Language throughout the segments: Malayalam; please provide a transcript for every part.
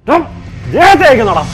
ദേഹത്തേക്കുന്നോടാ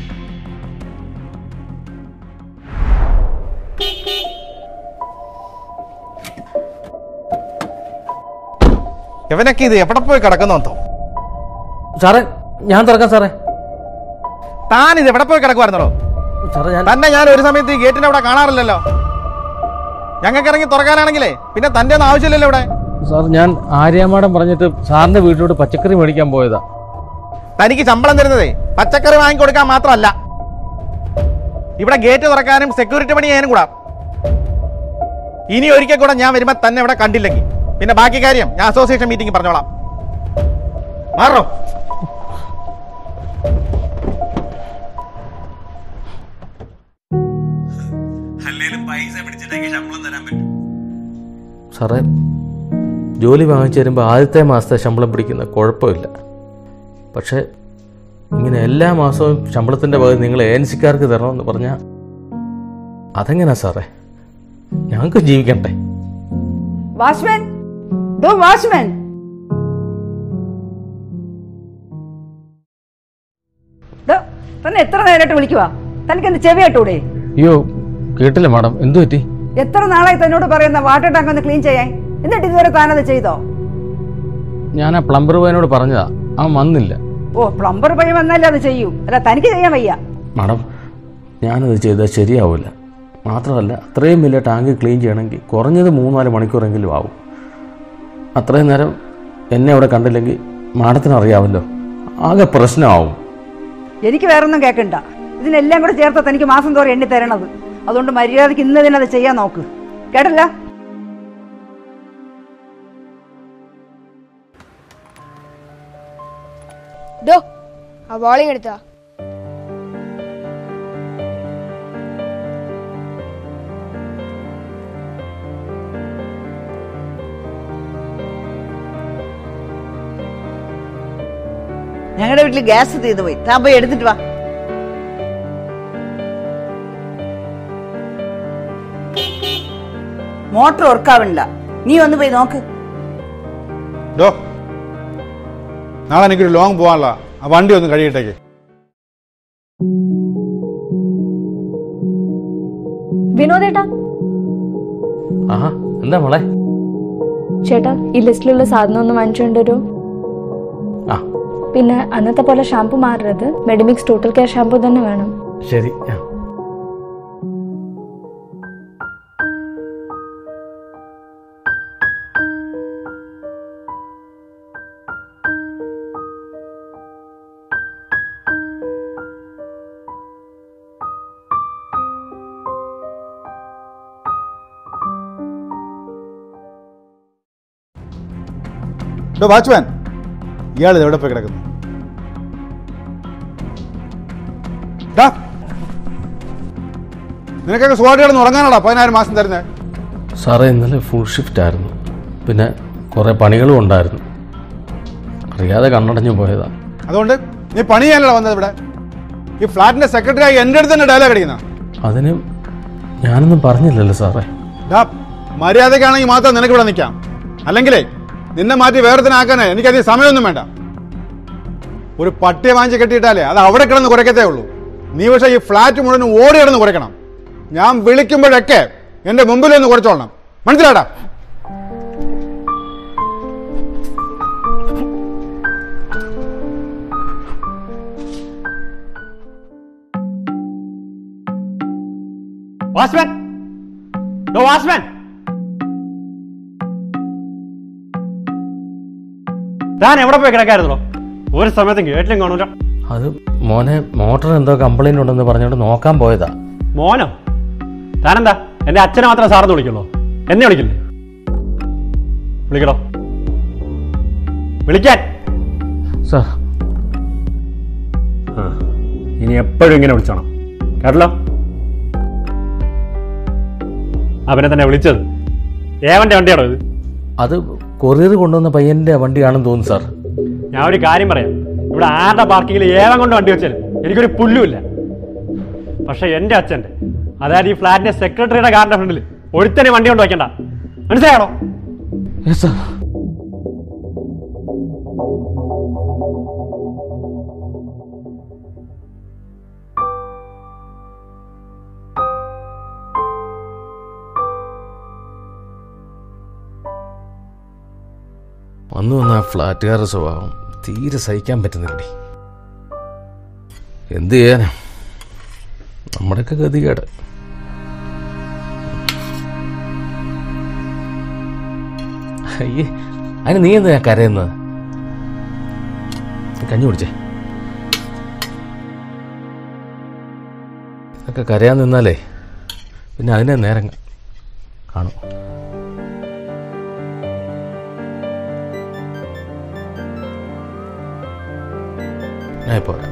ഇവനൊക്കെ ഇത് എവിടെ പോയി കിടക്കുന്നോ സാറേ ഞാൻ തുറക്കാം സാറേ താൻ ഇത് എവിടെ പോയി കിടക്കുവായിരുന്നോ സാറേ ഞാൻ തന്നെ ഞാൻ ഒരു സമയത്ത് ഈ ഗേറ്റിന്റെ അവിടെ കാണാറില്ലല്ലോ ഞങ്ങൾക്ക് ഇറങ്ങി തുറക്കാനാണെങ്കിലേ പിന്നെ തന്റെ ഒന്നും ആവശ്യമില്ലല്ലോ ഇവിടെ സാർ ഞാൻ ആര്യാമാടം പറഞ്ഞിട്ട് സാറിന്റെ വീട്ടിലോട്ട് പച്ചക്കറി മേടിക്കാൻ പോയതാ തനിക്ക് ശമ്പളം തരുന്നതേ പച്ചക്കറി വാങ്ങിക്കൊടുക്കാൻ മാത്രമല്ല ഇവിടെ ഗേറ്റ് തുറക്കാനും സെക്യൂരിറ്റി പണി ചെയ്യാനും കൂടാ ഇനി ഒരിക്കൽ കൂടെ ഞാൻ വരുമ്പോ തന്നെ ഇവിടെ കണ്ടില്ലെങ്കിൽ പിന്നെ ബാക്കി കാര്യം ഞാൻ അസോസിയേഷൻ മീറ്റിംഗ് പറഞ്ഞോളാം മാറോ സാറേ ജോലി വാങ്ങിച്ചു തരുമ്പോൾ ആദ്യത്തെ മാസത്തെ ശമ്പളം പിടിക്കുന്ന കുഴപ്പമില്ല പക്ഷേ ഇങ്ങനെ എല്ലാ മാസവും ശമ്പളത്തിൻ്റെ പകുതി നിങ്ങൾ ഏജൻസിക്കാർക്ക് തരണമെന്ന് പറഞ്ഞാൽ അതെങ്ങനെയാ സാറേ ഞങ്ങൾക്ക് ജീവിക്കണ്ടേ വാച്ച്മാൻ ദോ വാച്ച്മാൻ ദോ, തന്നെ എത്ര നേരമായിട്ട് വിളിക്കുവാ തനിക്ക് എന്റെ ചെവി കേട്ടൂടെ അയ്യോ കേട്ടില്ല മാഡം എന്തു പറ്റി എത്ര നാളായി തന്നോട് പറയുന്ന വാട്ടർ ടാങ്ക് ഒന്ന് ക്ലീൻ ചെയ്യാൻ എന്നിട്ട് ഇതുവരെ താനത് ചെയ്തോ ഞാൻ ആ പ്ലംബർ പയ്യനോട് പറഞ്ഞതാ അവൻ വന്നില്ല ഓ പ്ലംബർ പയ്യൻ വന്നാലേ അത് ചെയ്യൂ അല്ല തനിക്ക് ചെയ്യാൻ വയ്യ മാഡം ഞാനത് ചെയ്താൽ ശരിയാവില്ല മാത്രമല്ല അത്രയും വലിയ ടാങ്ക് ക്ലീൻ ചെയ്യണമെങ്കിൽ കുറഞ്ഞത് മൂന്നാല് മണിക്കൂറെങ്കിലും ആവും അത്രയും നേരം എന്നെ അവിടെ കണ്ടില്ലെങ്കിൽ മാഡത്തിന് അറിയാമല്ലോ ആകെ പ്രശ്നമാവും എനിക്ക് വേറൊന്നും കേൾക്കണ്ട ഇതിനെല്ലാം കൂടെ ചേർത്ത തനിക്ക് മാസം തോറും എണ്ണി തരണത് അതുകൊണ്ട് മര്യാദക്ക് ഇന്ന് തന്നെ അത് ചെയ്യാൻ നോക്ക് കേട്ടല്ല ഡോ ആ ബോളിംഗ് എടുത്താ ഞങ്ങളുടെ വീട്ടിൽ ഗ്യാസ് തീർന്നു പോയി താൻ പോയി എടുത്തിട്ട് വാ മോട്ടർ വർക്കാവണില്ല നീ ഒന്ന് പോയി നോക്ക് ഡോ നാളെ എനിക്കൊരു ലോങ് പോകാനുള്ള ആ വണ്ടി ഒന്ന് കഴിയട്ടേക്ക് വിനോദേട്ടാ ആഹാ എന്താ മോളെ ചേട്ടാ ഈ ലിസ്റ്റിലുള്ള സാധനം ഒന്ന് വാങ്ങിച്ചുകൊണ്ട് വരൂ ആ പിന്നെ അന്നത്തെ പോലെ ഷാമ്പു മാറരുത് മെഡിമിക്സ് ടോട്ടൽ കെയർ ഷാമ്പു തന്നെ വേണം ശരി ആ ഡോ വാച്ച്മാൻ ഇയാൾ ഇത് എവിടെ പോയി കിടക്കുന്നു ഡാ, നിനക്കൊക്കെ സുഖമായിട്ട് കിടന്ന് ഉറങ്ങാനാടാ പതിനായിരം മാസം തരുന്നത് സാറേ ഇന്നലെ ഫുൾ ഷിഫ്റ്റ് ആയിരുന്നു പിന്നെ കുറേ പണികളും ഉണ്ടായിരുന്നു അറിയാതെ കണ്ണടഞ്ഞു പോയതാ അതുകൊണ്ട് നീ പണി ചെയ്യാനല്ല വന്നത് ഇവിടെ ഈ ഫ്ലാറ്റിന്റെ സെക്രട്ടറി ആയി എൻ്റെ അടുത്ത് തന്നെ ഡയലോഗ് അടിക്കുന്ന അതിന് ഞാനൊന്നും പറഞ്ഞില്ലല്ലോ സാറേ ഡാ മര്യാദക്കാണെങ്കിൽ മാത്രം നിനക്ക് ഇവിടെ നിൽക്കാം അല്ലെങ്കിലേ നിന്നെ മാറ്റി വേറെത്തിനാക്കാനേ എനിക്കധികം സമയമൊന്നും വേണ്ട ഒരു പട്ടിയെ വാങ്ങിച്ച് കെട്ടിയിട്ടാലേ അത് അവിടെ കിടന്ന് കുറയ്ക്കത്തേ ഉള്ളൂ നീ പക്ഷേ ഈ ഫ്ലാറ്റ് മുഴുവൻ ഓടി കിടന്ന് കുറയ്ക്കണം ഞാൻ വിളിക്കുമ്പോഴൊക്കെ എന്റെ മുമ്പിൽ ഒന്ന് കുറച്ചോളണം മനസ്സിലാടാ വാച്ച്മാൻ ഡോ വാച്ച്മാൻ താൻ എവിടെ പോയി കിടക്കായിരുന്നോ ഒരു സമയത്തും കേട്ടിലും കാണൂല അത് മോനെ മോട്ടർ എന്തോ കംപ്ലൈന്റ് ഉണ്ടെന്ന് പറഞ്ഞുകൊണ്ട് നോക്കാൻ പോയതാ മോനോ താനെന്താ എന്റെ അച്ഛനെ മാത്രം സാറെന്ന് വിളിക്കുള്ളൂ എന്നെ വിളിക്കില്ലേ വിളിക്കടോ വിളിക്കാൻ സാർ ആ, ഇനി എപ്പോഴും ഇങ്ങനെ വിളിച്ചോണം കേട്ടല്ലോ അവനെ തന്നെ വിളിച്ചത് ഏവന്റെ വണ്ടിയാണോ ഇത് അത് കൊറിയർ കൊണ്ടുവന്ന പയ്യന്റെ വണ്ടിയാണെന്ന് തോന്നുന്നു സാർ ഞാൻ ഒരു കാര്യം പറയാം ഇവിടെ ആരുടെ പാർക്കിങ്ങിൽ ഏവൻ കൊണ്ട് വണ്ടി വെച്ചാലും എനിക്കൊരു പുല്ലുമില്ല പക്ഷെ എൻ്റെ അച്ഛൻ്റെ അതായത് ഈ ഫ്ലാറ്റിന്റെ സെക്രട്ടറിയുടെ കാറിന്റെ ഫ്രണ്ടിൽ ഒരുത്തനെ വണ്ടി കൊണ്ട് വയ്ക്കണ്ട മനസ്സിലായോ യെസ് സാർ വന്നു വന്ന ആ ഫ്ലാറ്റുകാരുടെ സ്വഭാവം തീരെ സഹിക്കാൻ പറ്റുന്നില്ലടി എന്ത് ചെയ്യാനാ നമ്മുടെയൊക്കെ ഗതികേട് അയ്യേ അതിന് നീ എന്താ കരയുന്നത് കഞ്ഞി കുടിച്ചേ ഒക്കെ കരയാൻ നിന്നാലേ പിന്നെ അതിനെ നേരം കാ- കാണും ഞാൻ ഇപ്പോൾ വരാം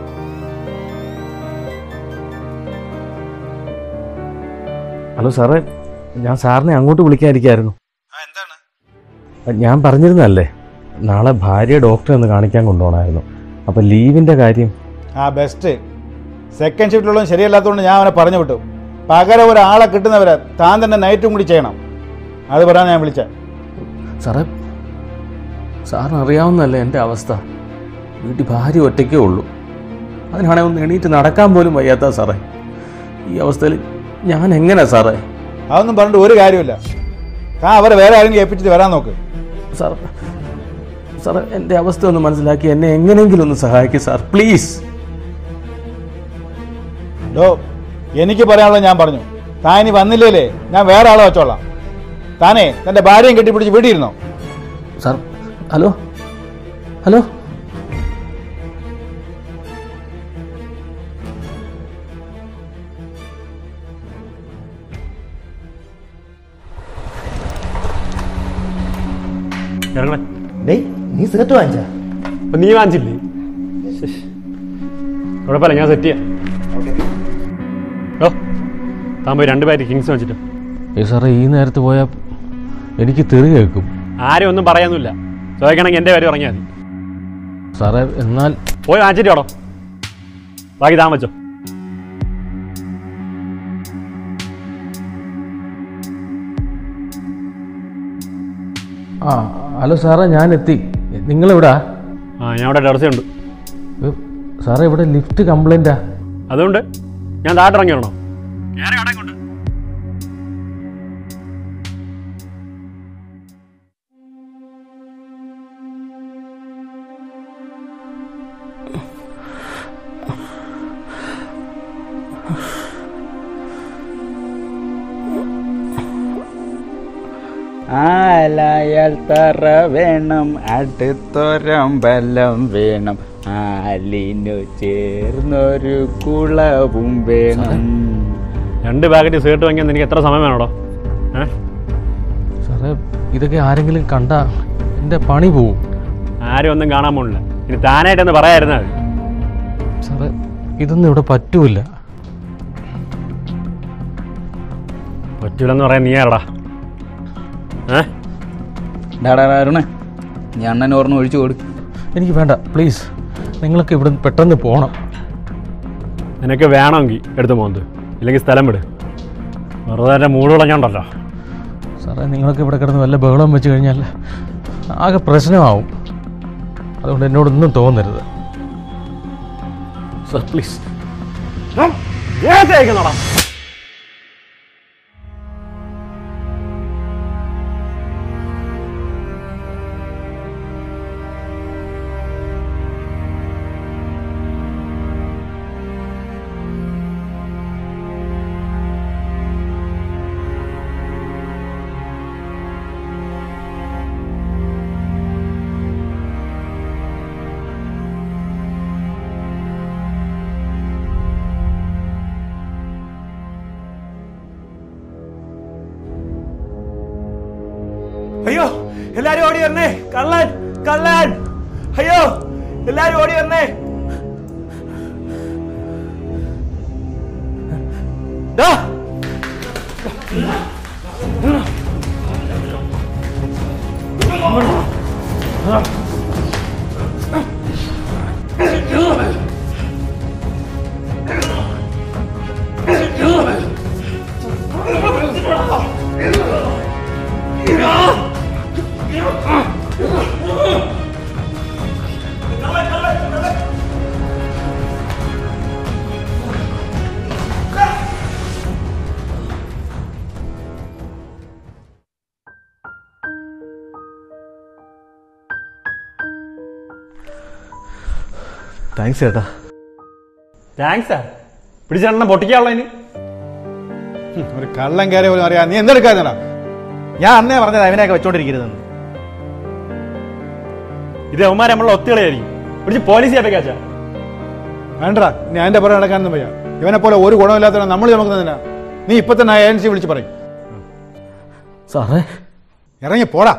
ഹലോ സാറേ ഞാൻ സാറിനെ അങ്ങോട്ട് വിളിക്കാതിരിക്കായിരുന്നു ഞാൻ പറഞ്ഞിരുന്നല്ലേ നാളെ ഭാര്യ ഡോക്ടറെ ഒന്ന് കാണിക്കാൻ കൊണ്ടുപോകണമായിരുന്നു അപ്പം ലീവിൻ്റെ കാര്യം ആ ബെസ്റ്റ് സെക്കൻഡ് ഷിഫ്റ്റിലുള്ളതും ശരിയല്ലാത്തതുകൊണ്ട് ഞാൻ അവനെ പറഞ്ഞു വിട്ടു പകരം ഒരാളെ കിട്ടുന്നവരെ താൻ തന്നെ നൈറ്റും കൂടി ചെയ്യണം അത് പറയാൻ ഞാൻ വിളിച്ച സാറേ സാറിന് അറിയാവുന്നല്ലേ എൻ്റെ അവസ്ഥ വീട്ടിൽ ഭാര്യ ഒറ്റയ്ക്കേ ഉള്ളൂ അതിനാണെങ്കിൽ ഒന്ന് എണീറ്റ് നടക്കാൻ പോലും വയ്യാത്ത സാറേ ഈ അവസ്ഥയിൽ ഞാൻ എങ്ങനെ സാറേ അതൊന്നും പറഞ്ഞിട്ട് ഒരു കാര്യമില്ല താൻ അവരെ വേറെ ആരെങ്കിലും ഏൽപ്പിച്ചിട്ട് വരാൻ നോക്ക് സാർ സാർ എൻ്റെ അവസ്ഥ ഒന്ന് മനസ്സിലാക്കി എന്നെ എങ്ങനെയെങ്കിലും ഒന്ന് സഹായിക്കും സാർ പ്ലീസ് ഡോ എനിക്ക് പറയാനുള്ളത് ഞാൻ പറഞ്ഞു താൻ ഇനി വന്നില്ലേലേ ഞാൻ വേറെ ആളെ വെച്ചോളാം താനേ തന്റെ ഭാര്യയും കെട്ടിപ്പിടിച്ച് വീട്ടിയിരുന്നോ സാർ ഹലോ ഹലോ ഇറങ്ങണേ ഡേയ് നീ സിഗരറ്റ് വാങ്ങിച്ചാ അപ്പൊ നീ വാങ്ങിച്ചില്ലേ ശ്ശ്. കുഴപ്പമില്ല ഞാൻ സെറ്റ് ചെയ്യാം ഓ താൻ പോയി രണ്ട് പാക്കറ്റ് കിങ്സ് വാങ്ങിച്ചിട്ട് ഏ സാറേ ഈ നേരത്ത് പോയാൽ എനിക്ക് തെറി കേൾക്കും ആരും ഒന്നും പറയാനൊന്നുമില്ല ചോദിക്കണമെങ്കിൽ എൻ്റെ പേര് പറഞ്ഞാൽ മതി സാറേ എന്നാൽ പോയി വാങ്ങിച്ചിട്ട് വേണോ ബാക്കി താൻ വെച്ചോ ആ ഹലോ സാറേ ഞാൻ എത്തി നിങ്ങളെവിടാ ആ ഞാൻ അവിടെ ടെറസുണ്ട് ഏ, സാറേ ഇവിടെ ലിഫ്റ്റ് കംപ്ലൈൻറ്റാ അതുകൊണ്ട് ഞാൻ താഴെ ഇറങ്ങി വരണോ ആലായാൽ തറ വേണം അടുത്തൊരമ്പലം വേണം ആലിനു ചേർന്നൊരു കുളവും വേണം രണ്ട് പാക്കറ്റ് സിഗരറ്റ് വാങ്ങിയാൽ എനിക്ക് എത്ര സമയം വേണോടോ ഏ സാറേ ഇതൊക്കെ ആരെങ്കിലും കണ്ടാ എൻ്റെ പണി പോവും ആരും ഒന്നും കാണാൻ പോണില്ല ഇനി താനായിട്ടൊന്ന് പറയായിരുന്നാൽ മതി സാറേ ഇതൊന്നും ഇവിടെ പറ്റൂല പറ്റൂലെന്ന് പറയാൻ നീ ആരടാ ഏ ഡാടാ അരുണേ നീ അണ്ണൻ ഓർമ്മ ഒഴിച്ചു കൊടുക്കും എനിക്ക് വേണ്ട പ്ലീസ് നിങ്ങളൊക്കെ ഇവിടെ പെട്ടെന്ന് പോകണം നിനക്ക് വേണമെങ്കിൽ എടുത്ത് പോകുന്നത് ഇല്ലെങ്കിൽ സ്ഥലം വിട് വെറുതെ എൻ്റെ മൂട് കളഞ്ഞോണ്ടല്ലോ സാറേ നിങ്ങളൊക്കെ ഇവിടെ കിടന്ന് വല്ല ബഹളം വെച്ച് കഴിഞ്ഞാൽ ആകെ പ്രശ്നമാവും അതുകൊണ്ട് എന്നോടൊന്നും തോന്നരുത് സാർ പ്ലീസ് ഏത്തേക്കുന്നോടാ അയ്യോ എല്ലാരും ഓടി വരണേ കള്ളൻ കള്ളൻ അയ്യോ എല്ലാരും ഓടി വരണേ ദാ. താങ്ക്സ് ചേട്ടാ താങ്ക്സാ പിടിച്ചെണ്ണം പൊട്ടിക്കാനുള്ളതിന് ഒരു കള്ളം കയറി പോലും അറിയാം നീ എന്തെടുക്കാന്നാ ഞാൻ അന്നേ പറഞ്ഞത് അവനെയൊക്കെ വെച്ചോണ്ടിരിക്കരുതെന്ന് ഇത് അവന്മാരെ നമ്മളെ ഒത്തുകളിയായിരിക്കും പിടിച്ച് പോലീസ് ഏൽപ്പിക്കാച്ചാ വേണ്ട നീ അതിന്റെ പുറകെ നടക്കാനൊന്നും വയ്യ ഇവനെ പോലെ ഒരു ഗുണമില്ലാത്തവനെ നമ്മൾ ചുമക്കുന്നതിനാ നീ ഇപ്പൊ തന്നെ ഏജൻസി വിളിച്ച് പറയും സാറേ ഇറങ്ങി പോടാ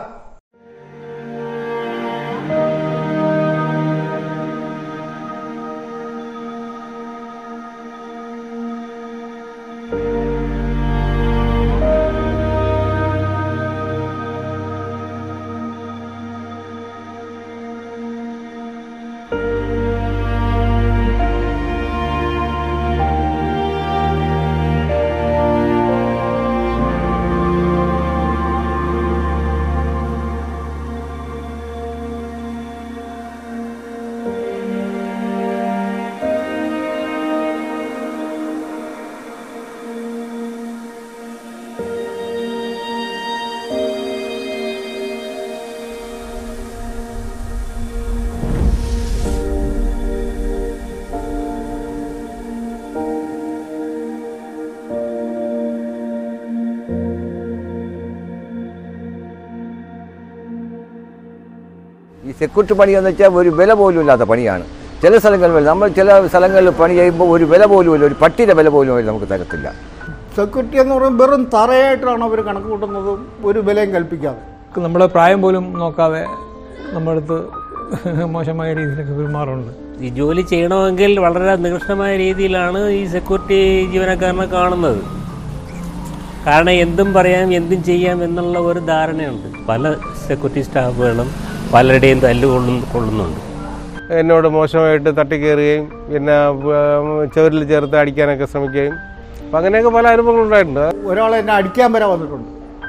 ഈ സെക്യൂരിറ്റി പണി എന്ന് വെച്ചാൽ ഒരു വില പോലും ഇല്ലാത്ത പണിയാണ് ചില സ്ഥലങ്ങളിൽ നമ്മൾ ചില സ്ഥലങ്ങളിൽ പണി ചെയ്യുമ്പോൾ ഒരു വില പോലും ഇല്ല ഒരു പട്ടിയുടെ വില പോലും അവർ നമുക്ക് തരത്തില്ല സെക്യൂരിറ്റി എന്ന് പറയുമ്പോൾ വെറും തറയായിട്ടാണ് അവർ കണക്ക് കൂട്ടുന്നതും ഒരു വിലയും കൽപ്പിക്കാതെ നമ്മുടെ പ്രായം പോലും നോക്കാതെ നമ്മുടെ അടുത്ത് മോശമായ രീതിയിലൊക്കെ പെരുമാറുന്നുണ്ട് ഈ ജോലി ചെയ്യണമെങ്കിൽ വളരെ നികൃഷ്ടമായ രീതിയിലാണ് ഈ സെക്യൂരിറ്റി ജീവനക്കാരനെ കാണുന്നത് കാരണം എന്തും പറയാം എന്തും ചെയ്യാം എന്നുള്ള ഒരു ധാരണയുണ്ട് പല സെക്യൂരിറ്റി സ്റ്റാഫുകളും പലരുടെയും തല്ലുകൊള്ളുന്നു കൊള്ളുന്നുണ്ട് എന്നോട് മോശമായിട്ട് തട്ടിക്കയറുകയും പിന്നെ ചുവരിൽ ചേർത്ത് അടിക്കാനൊക്കെ ശ്രമിക്കുകയും അപ്പം അങ്ങനെയൊക്കെ പല അനുഭവങ്ങളും ഉണ്ടായിട്ടുണ്ട് ഒരാളെ എന്നെ അടിക്കാൻ വരെ വന്നിട്ടുണ്ട്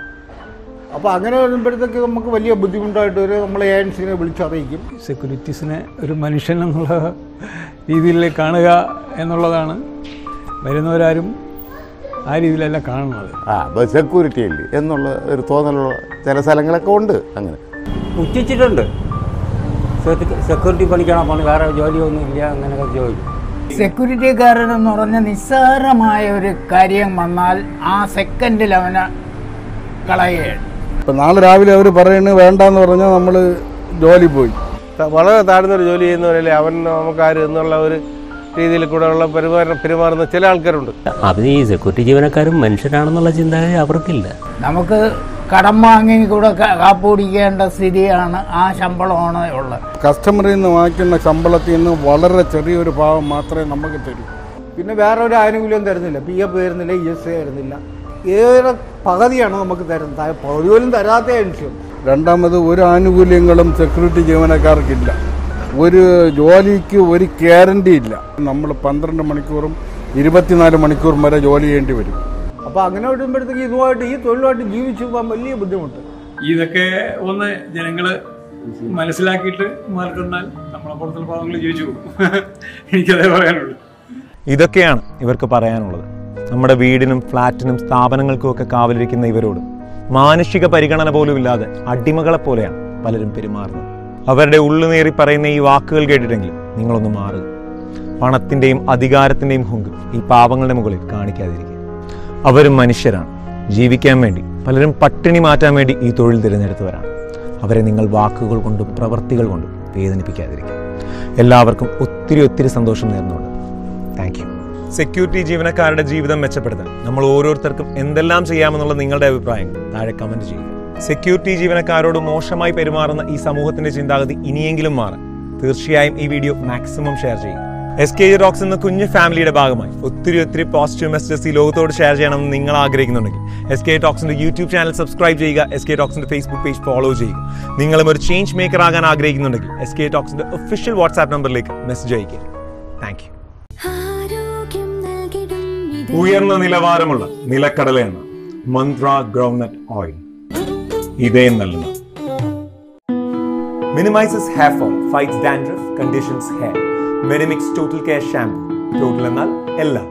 അപ്പോൾ അങ്ങനെ വരുമ്പോഴത്തേക്ക് നമുക്ക് വലിയ ബുദ്ധിമുട്ടായിട്ട് വരും നമ്മൾ ഏജൻസിനെ വിളിച്ചറിയിക്കും സെക്യൂരിറ്റീസിനെ ഒരു മനുഷ്യൻ എന്നുള്ള രീതിയിൽ കാണുക എന്നുള്ളതാണ് വരുന്നവരാരും ആ രീതിയിലല്ല കാണുന്നത് ആ ബസ് സെക്യൂരിറ്റി അല്ലേ എന്നുള്ള ഒരു തോന്നലുള്ള ചില സ്ഥലങ്ങളൊക്കെ ഉണ്ട് അങ്ങനെ പുച്ഛിച്ചിട്ടുണ്ട് സെക്യൂരിറ്റി പണിക്കണോ പണി വേറെ ജോലിയൊന്നും ഇല്ല അങ്ങനെയൊക്കെ ചോദിക്കും സെക്യൂരിറ്റിക്കാരനെന്ന് പറഞ്ഞ നിസ്സാരമായ ഒരു കാര്യം വന്നാൽ ആ സെക്കൻഡിൽ അവനെ കളയുകയാണ് ഇപ്പം നാളെ രാവിലെ അവർ പറയുന്നത് വേണ്ടെന്ന് പറഞ്ഞാൽ നമ്മൾ ജോലി പോയി വളരെ താഴ്ന്നൊരു ജോലി ചെയ്യുന്നവരല്ലേ അവൻ നമുക്കാര് എന്നുള്ള ഒരു രീതിയിൽ കൂടെ ഉള്ള പെരുമാറുന്ന പെരുമാറുന്ന ചില ആൾക്കാരുണ്ട് അത് ഈ സെക്യൂരിറ്റി ജീവനക്കാരും മനുഷ്യരാണെന്നുള്ള ചിന്താഗതി അവർക്കില്ല നമുക്ക് കടം വാങ്ങി കൂടെ ക- കാപ്പ് കുടിക്കേണ്ട സ്ഥിതിയാണ് ആ ശമ്പളമാണ് ഉള്ളത് കസ്റ്റമറിൽ നിന്ന് വാങ്ങിക്കുന്ന ശമ്പളത്തിൽ നിന്ന് വളരെ ചെറിയൊരു ഭാഗം മാത്രമേ നമുക്ക് തരൂ പിന്നെ വേറെ ഒരു ആനുകൂല്യം തരുന്നില്ല പി എഫ് തരുന്നില്ല ഇ എസ് എ തരുന്നില്ല ഏറെ പകുതിയാണ് നമുക്ക് തരുന്നത് ത- പകുതി പോലും തരാത്ത ഏജൻസിയുണ്ട് രണ്ടാമത് ഒരു ആനുകൂല്യങ്ങളും സെക്യൂരിറ്റി ജീവനക്കാർക്കില്ല ഒരു ജോലിക്ക് ഒരു ഗ്യാരണ്ടി ഇല്ല നമ്മൾ പന്ത്രണ്ട് മണിക്കൂറും ഇരുപത്തിനാല് മണിക്കൂറും വരെ ജോലി ചെയ്യേണ്ടി വരും അപ്പോൾ അങ്ങനെ വരുമ്പോഴത്തേക്ക് ഇതുമായിട്ട് ഈ തൊഴിലുമായിട്ട് ജീവിച്ചു പോകാൻ വലിയ ബുദ്ധിമുട്ട് ഇതൊക്കെ ഒന്ന് ജനങ്ങള് മനസ്സിലാക്കിയിട്ട് മാറിക്കൊണ്ടാൽ നമ്മളെ പുറത്തുള്ള പാവങ്ങൾ ജീവിച്ചു പോകും എനിക്കതേ പറയാനുള്ളൂ ഇതൊക്കെയാണ് ഇവർക്ക് പറയാനുള്ളത് നമ്മുടെ വീടിനും ഫ്ലാറ്റിനും സ്ഥാപനങ്ങൾക്കും ഒക്കെ കാവലിരിക്കുന്ന ഇവരോട് മാനുഷിക പരിഗണന പോലും ഇല്ലാതെ അടിമകളെ പോലെയാണ് പലരും പെരുമാറുന്നത് അവരുടെ ഉള്ളുനേറി പറയുന്ന ഈ വാക്കുകൾ കേട്ടിട്ടെങ്കിലും നിങ്ങളൊന്ന് മാറുക പണത്തിന്റെയും അധികാരത്തിന്റെയും ഹുങ്ക് ഈ പാവങ്ങളുടെ മുകളിൽ കാണിക്കാതിരിക്കുക അവരും മനുഷ്യരാണ് ജീവിക്കാൻ വേണ്ടി പലരും പട്ടിണി മാറ്റാൻ വേണ്ടി ഈ തൊഴിൽ തിരഞ്ഞെടുത്തവരാണ് അവരെ നിങ്ങൾ വാക്കുകൾ കൊണ്ടും പ്രവർത്തികൾ കൊണ്ടും വേദനിപ്പിക്കാതിരിക്കുക എല്ലാവർക്കും ഒത്തിരി ഒത്തിരി സന്തോഷം നേർന്നുകൊണ്ട് താങ്ക് യു സെക്യൂരിറ്റി ജീവനക്കാരുടെ ജീവിതം മെച്ചപ്പെടുത്താൻ നമ്മൾ ഓരോരുത്തർക്കും എന്തെല്ലാം ചെയ്യാമെന്നുള്ള നിങ്ങളുടെ അഭിപ്രായങ്ങൾ താഴെ കമന്റ് ചെയ്യുക സെക്യൂരിറ്റി ജീവനക്കാരോട് മോശമായി പെരുമാറുന്ന ഈ സമൂഹത്തിന്റെ ചിന്താഗതി ഇനിയെങ്കിലും മാറാൻ തീർച്ചയായും ഈ വീഡിയോ മാക്സിമം ഷെയർ ചെയ്യുക എസ് കെ റോക്സ് എന്ന കുഞ്ഞു ഫാമിലിയുടെ ഭാഗമായി ഒത്തിരി ഒത്തിരി പോസിറ്റീവ് മെസ്സേജസ് ഈ ലോകത്തോട് ഷെയർ ചെയ്യണമെന്ന് നിങ്ങൾ ആഗ്രഹിക്കുന്നുണ്ടെങ്കിൽ എസ് കെ ടോക്സിന്റെ യൂട്യൂബ് ചാനൽ സബ്സ്ക്രൈബ് ചെയ്യുക എസ് കെ ടോക്സിന്റെ ഫേസ്ബുക്ക് പേജ് ഫോളോ ചെയ്യുക നിങ്ങളും ഒരു ചേഞ്ച് മേക്കർ ആകാൻ ആഗ്രഹിക്കുന്നുണ്ടെങ്കിൽ എസ് കെ ടോക്സിന്റെ ഒഫീഷ്യൽ വാട്സ്ആപ്പ് നമ്പറിലേക്ക് മെസ്സേജ് അയക്കുക താങ്ക് യു ഉയർന്ന നിലവാരമുള്ള നിലക്കടല എണ്ണ മന്ത്ര ഗ്രൗണ്ട്നട്ട് ഓയിൽ ഇതേ നല്ലത് minimises hair fall fights dandruff conditions hair Medimix total care shampoo total എന്നാൽ എല്ലാം